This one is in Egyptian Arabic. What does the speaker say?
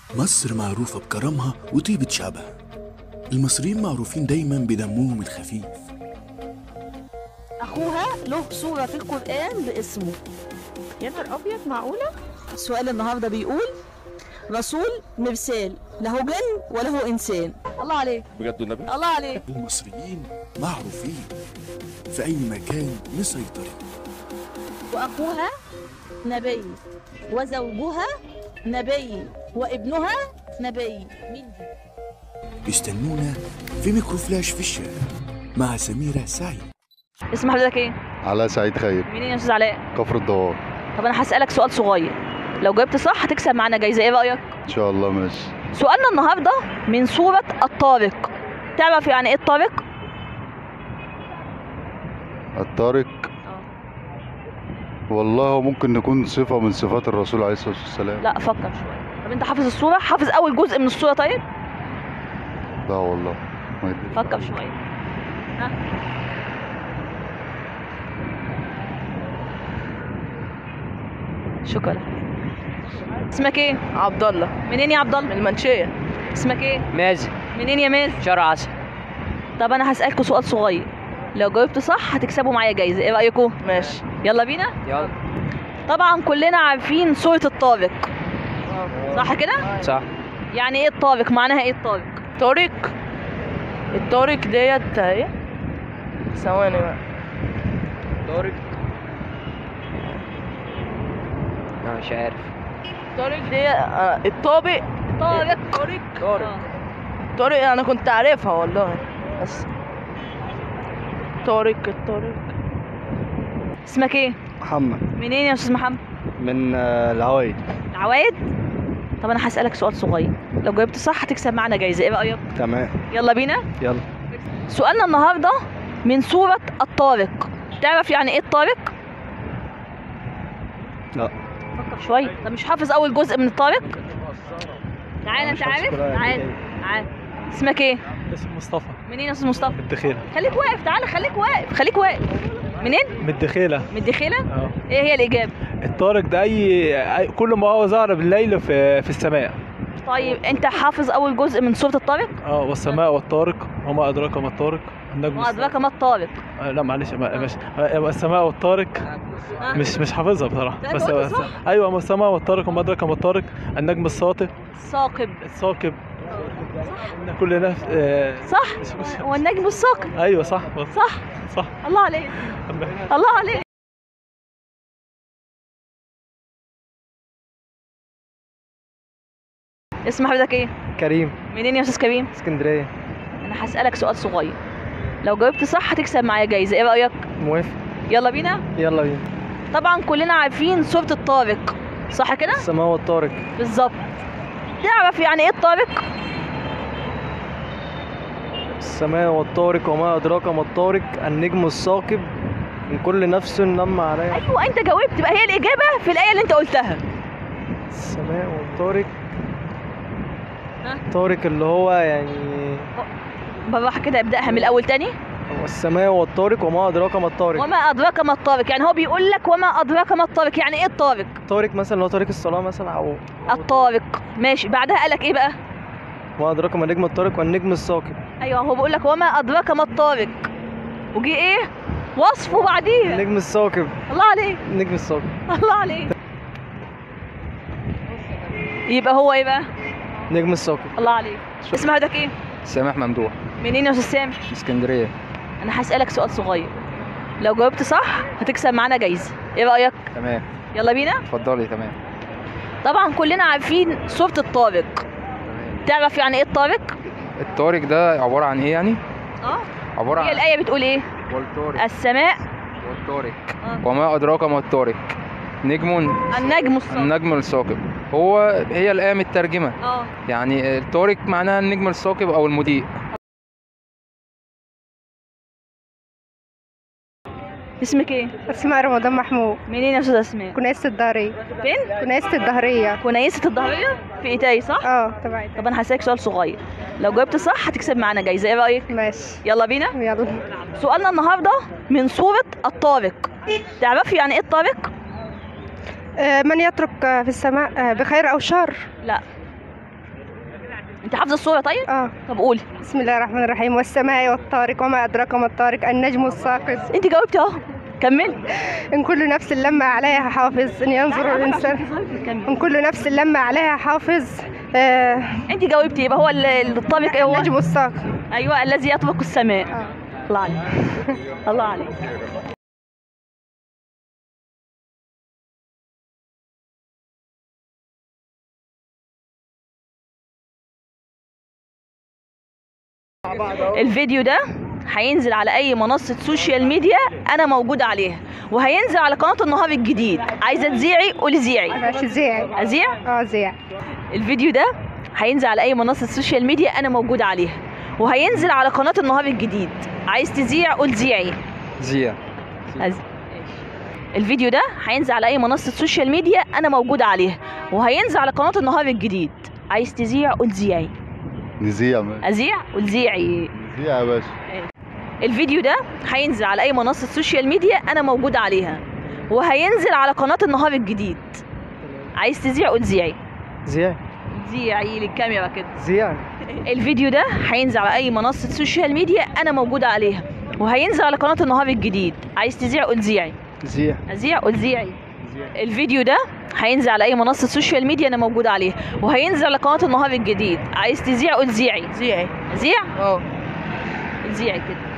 مصر معروفة بكرمها وطيبة شعبها المصريين معروفين دايما بدمهم الخفيف أخوها له صورة في القرآن باسمه يا نهار ابيض معقوله السؤال النهاردة بيقول رسول مرسال له جن وله إنسان الله عليك بجد النبي الله عليك المصريين معروفين في أي مكان مسيطرين وأخوها نبي وزوجها نبي وابنها نبي مين دي؟ استنونا في ميكرو فلاش في الشارع مع سميرة سعيد اسم حضرتك ايه؟ علاء سعيد خير منين يا استاذ علاء؟ كفر الدوار طب انا هسألك سؤال صغير لو جاوبت صح هتكسب معانا جايزة ايه رأيك؟ ان شاء الله ماشي سؤالنا النهارده من سورة الطارق تعرف يعني ايه الطارق؟ الطارق والله ممكن نكون صفة من صفات الرسول عليه الصلاة والسلام لا فكر شوية طب انت حافظ السورة؟ حافظ أول جزء من السورة طيب؟ لا والله ما يدري. فكر شوية ها؟ شكرا اسمك ايه؟ عبد الله منين يا عبد من الله؟ المنشيه اسمك ايه؟ مازن منين يا مازن؟ شارع عسل طب انا هسألكوا سؤال صغير لو جاوبت صح هتكسبوا معايا جايزة ايه رأيكم؟ ماشي يلا بينا؟ يلا طبعا كلنا عارفين سورة الطارق صح كده؟ صح يعني ايه الطارق؟ معناها ايه الطارق؟ طارق الطارق ديت ايه ثواني بقى طارق انا مش عارف الطارق دي آه، الطابق طارق طارق طارق آه. طارق انا كنت عارفها والله بس طارق الطارق اسمك ايه؟ محمد منين يا استاذ محمد؟ من العوايد عوايد؟ طب انا هسألك سؤال صغير لو جاوبت صح هتكسب معانا جايزة ايه رأيك؟ تمام يلا بينا؟ يلا سؤالنا النهارده من سورة الطارق تعرف يعني ايه الطارق؟ لا فكر شوية طب مش حافظ أول جزء من الطارق؟ تعالى أنت عارف؟ تعالى تعالى اسمك ايه؟ اسم مصطفى منين يا أستاذ مصطفى؟ من الدخيلة خليك واقف تعالى خليك واقف خليك واقف منين؟ من الدخيلة من الدخيلة؟ اه ايه هي الإجابة؟ الطارق ده أي أي- كل ما هو ظهر بالليل في في السماء طيب أنت حافظ أول جزء من سورة الطارق؟ اه والسماء والطارق وما أدراك ما الطارق النجم ما أدراك ما الطارق آه لا معلش ما- مش آه، السماء والطارق ها؟ مش مش حافظها بصراحة لا، بس أنت قلت بس- صح. أيوة ما السماء والطارق وما أدراك ما الطارق النجم الساطع الثاقب الثاقب إن كل نفس آه، صح؟ مش- مش- هو النجم الثاقب أيوة صح صح صح الله عليك الله عليك اسم حضرتك ايه؟ كريم منين يا استاذ كريم؟ اسكندرية انا هسألك سؤال صغير لو جاوبت صح هتكسب معايا جايزة ايه رأيك؟ موافق يلا بينا يلا بينا طبعا كلنا عارفين سورة الطارق صح كده؟ السماء والطارق بالظبط تعرف يعني ايه الطارق؟ السماء والطارق وما أدراك ما الطارق النجم الثاقب من كل نفس لما عليها ايوه انت جاوبت بقى هي الإجابة في الآية اللي انت قلتها السماء والطارق ها؟ الطارق اللي هو يعني بالراحة كده ابدأها من الأول تاني هو السماء والطارق وما أدراك ما الطارق وما أدراك ما الطارق يعني هو بيقول لك وما أدراك ما الطارق يعني ايه الطارق؟ الطارق مثلا اللي هو طريق الصلاة مثلا أو الطارق ماشي بعدها قالك ايه بقى؟ ما أدراك ما نجم الطارق والنجم الثاقب ايوه هو بيقول لك وما أدراك ما الطارق وجي ايه؟ وصفه بعديها النجم الثاقب الله عليك النجم الثاقب الله عليك يبقى هو ايه بقى؟ نجم الثاقب الله عليك اسم حضرتك ايه؟ سامح ممدوح منين يا استاذ سامي؟ اسكندريه انا هسألك سؤال صغير لو جاوبت صح هتكسب معانا جايزة ايه رأيك؟ تمام يلا بينا اتفضلي تمام طبعا كلنا عارفين سورة الطارق تعرف يعني ايه الطارق؟ الطارق ده عباره عن ايه يعني اه عباره هي عن الآية بتقول ايه؟ والطارق السماء والطارق آه. وما ادراك ما الطارق نجم النجم الصادق النجم الثاقب هو هي الايه مترجمه اه يعني الطارق معناها النجم الثاقب او المضيء اسمك ايه؟ اسماء رمضان محمود منين يا استاذة اسماء؟ كنيسة الدهرية فين؟ كنيسة الدهرية كنيسة الظهرية في ايتاي صح؟ اه تبع طب انا هسألك سؤال صغير لو جاوبت صح هتكسب معانا جايزة ايه رأيك؟ ماشي يلا بينا يلا سؤالنا النهارده من سورة الطارق تعرفي يعني ايه الطارق؟ آه من يترك آه، في السماء آه بخير أو شر لا انت حافظه الصوره طيب اه طب قولي بسم الله الرحمن الرحيم والسماء والطارق وما أدراك ما الطارق النجم الساقط انت جاوبتي اهو كملي إن كل نفس لما عليها حافظ إن ينظر الإنسان إن كل نفس لما عليها حافظ آه انت جاوبتي يبقى هو ال- الطابق ايه هو النجم الساقط ايوه الذي يطبق السماء آه. الله عليك الله عليك الفيديو ده هينزل على اي منصة سوشيال ميديا انا موجودة عليها وهينزل على قناة النهار الجديد عايزة تذيعي قولي زيعي ماشي زيع ازيع اه زيع الفيديو ده هينزل على اي منصة سوشيال ميديا انا موجودة عليها وهينزل على قناة النهار الجديد عايز تذيع قول زيعي زيا أز... الفيديو ده هينزل على اي منصة سوشيال ميديا انا موجودة عليها وهينزل على قناة النهار الجديد عايز تذيع قول زيعي نذيع ماشي ازيع قول زيعي نذيع يا باشا الفيديو ده هينزل على اي منصة سوشيال ميديا انا موجودة عليها وهينزل على قناة النهار الجديد عايز تذيع قول زيعي زيع زيعي للكاميرا كده زيع الفيديو ده هينزل على اي منصة سوشيال ميديا انا موجودة عليها وهينزل على قناة النهار الجديد عايز تذيع قول زيعي زيع ازيع قول زيعي الفيديو ده هينزل على اي منصة سوشيال ميديا انا موجودة عليها وهينزل على قناة النهار الجديد عايز تذيع قول زيعي زيعي زيع اه زيعي كده